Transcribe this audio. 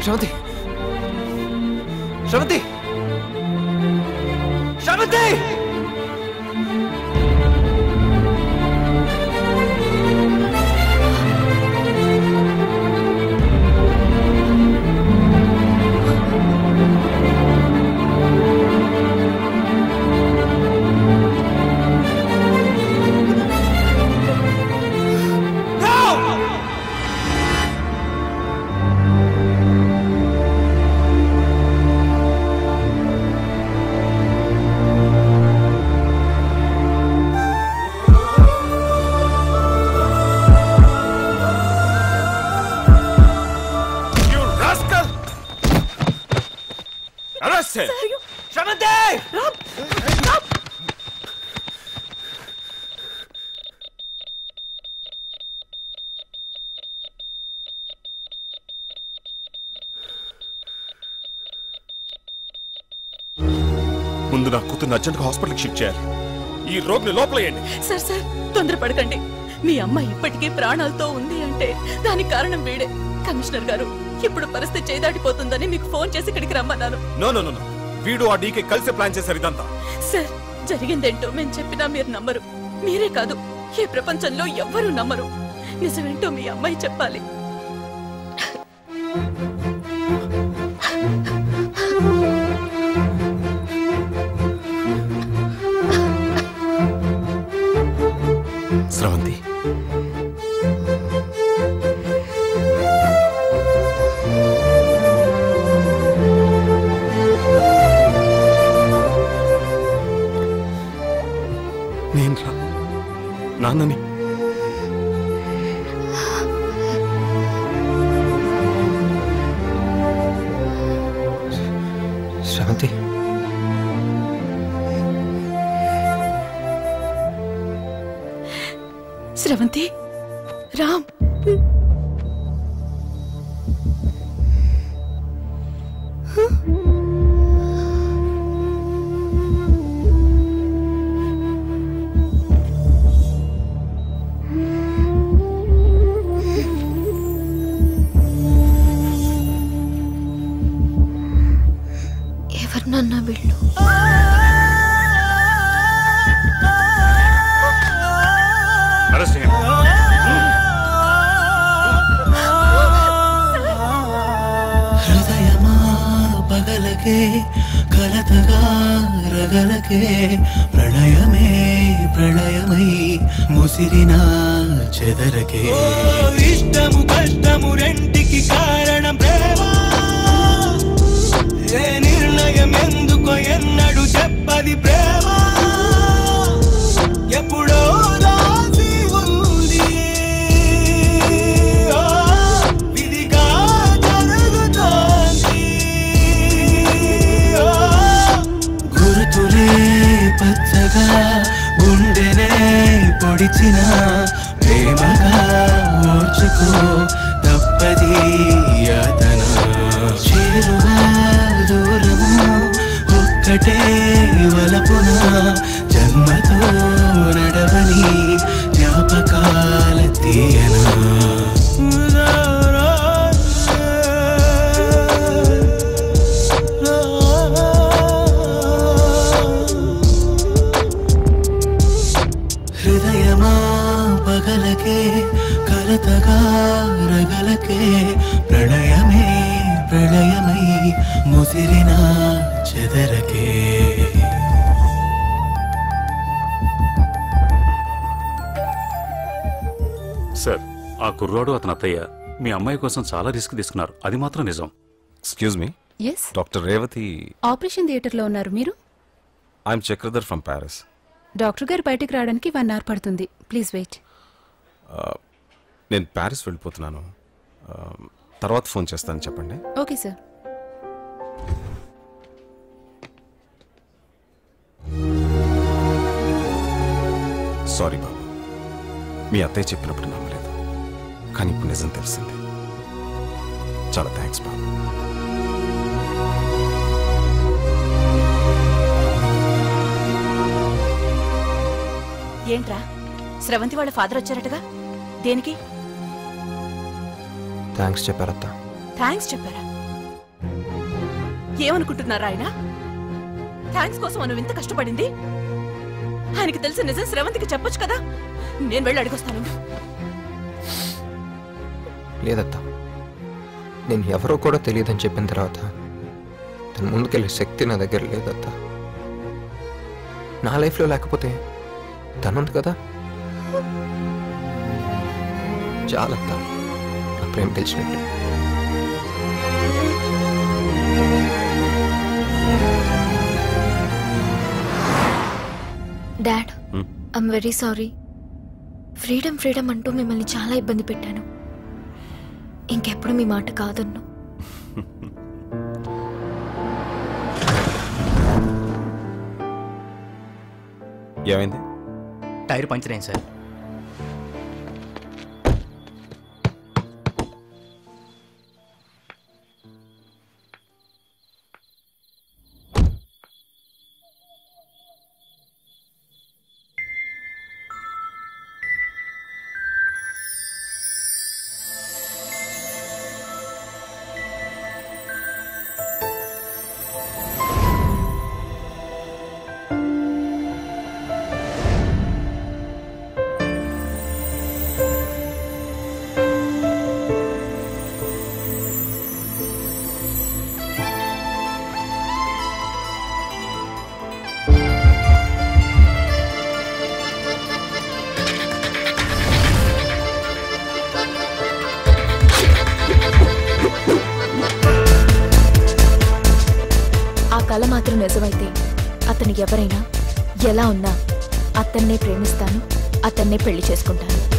Sravanthi Sravanthi Sravanthi You rascal! Arrest him! Sravanthi ముందు నా కూతురు అర్జెంట్గా హాస్పిటల్కి షిఫ్ట్ చేయాలి ఈ రోగిని లోపలేయండి సార్ సార్ తొందరపడకండి మీ అమ్మ ఇప్పటికీ ప్రాణాలతో ఉంది అంటే దానికి కారణం వీడే కమిషనర్ గారు ఇప్పుడు పరిస్థితి చేదాటిపోతుందని మీకు ఫోన్ చేసి ఇక్కడికి రమ్మన్నాను నో నో నో నో వీడు ఆ డీకే కలిసి ప్లాన్ చేశారు ఇదంతా సార్ జరిగిందేంటో మేము చెప్పినా మీరు నమ్మరు మీరే కాదు ఈ ప్రపంచంలో ఎవ్వరూ నమ్మరు నిజమేంటో మీ అమ్మాయి చెప్పాలి స్రవంతి నేను రా నాన్నని శ్రవంతి స్రవంతి రామ్ ఎవరు నాన్న వీళ్ళు అరెస్ట్ హృదయమా పగలకే కలతగా రగలకే ప్రళయమే ప్రళయమై ముసిరిన చెదరకే ఇష్టము కష్టము రెంటికి కారణం ప్రేమ ఏ నిర్ణయం ఎందుకో ఎన్నడు చెప్పది ప్రేమ ఎప్పుడో రాసి ఉంది ఓ, విధిగా జరుగుతోంది ఓ, గుర్తులే పచ్చగా గుండెనే పొడిచిన ప్రేమగా ఓర్చుకో తప్పది యాతన చేరువా దూరము ఒక్కటే వలపున జన్మతో నడవని జ్ఞాపకాల తీయనా హృదయమా పగలకే కలతగా రగలకే ప్రళయమే ప్రళయమై ముసిరిన చెదరకే సార్ ఆ కుర్రాడు అతని అత్తయ్య మీ అమ్మాయి కోసం చాలా రిస్క్ తీసుకున్నారు అది మాత్రం నిజం excuse me yes doctor Revathi operation థియేటర్లో ఉన్నారు మీరు I'm Chakradhar from Paris doctor గారు బయటికి రావడానికి వన్ అవర్ పడుతుంది ప్లీజ్ వెయిట్ నేను ప్యారిస్ వెళ్ళిపోతున్నాను ఆ, తర్వాత ఫోన్ చేస్తాను చెప్పండి ఓకే సార్ సారీ బాబు మీ అత్తయ్య చెప్పినప్పుడు నమ్మలేదు కానీ ఇప్పుడు నిజం తెలిసింది చాలా థ్యాంక్స్ బాబు ఏంట్రా స్రవంతి వాళ్ళ ఫాదర్ వచ్చారటగా దేనికి థ్యాంక్స్ చెప్పారత్త థ్యాంక్స్ చెప్పారా ఏమనుకుంటున్నారా ఆయన థ్యాంక్స్ కోసం మనం ఇంత కష్టపడింది ఆయనకి తెలిసిన నిజం శ్రవంతికి చెప్పొచ్చు కదా నేను వెళ్ళి అడిగొస్తాను లేదత్తా నేను ఎవరో కూడా తెలియదని చెప్పిన తర్వాత తన ముందుకెళ్ళే శక్తి నా దగ్గర లేదత్తా నా లైఫ్లో లేకపోతే తనుంది కదా చాలత్తా నా ప్రేమ తెలిసినట్టు dad Hmm? I'm very sorry freedom freedom అంటూ మిమ్మల్ని చాలా ఇబ్బంది పెట్టాను ఇంకెప్పుడు మీ మాట కాదన్ను ఏమైంది టైర్ పంచర్ అయింది సార్ ఆ కళ మాత్రం నిజమైతే అతను ఎవరైనా ఎలా ఉన్నా అతన్నే ప్రేమిస్తాను అతన్నే పెళ్లి చేసుకుంటాను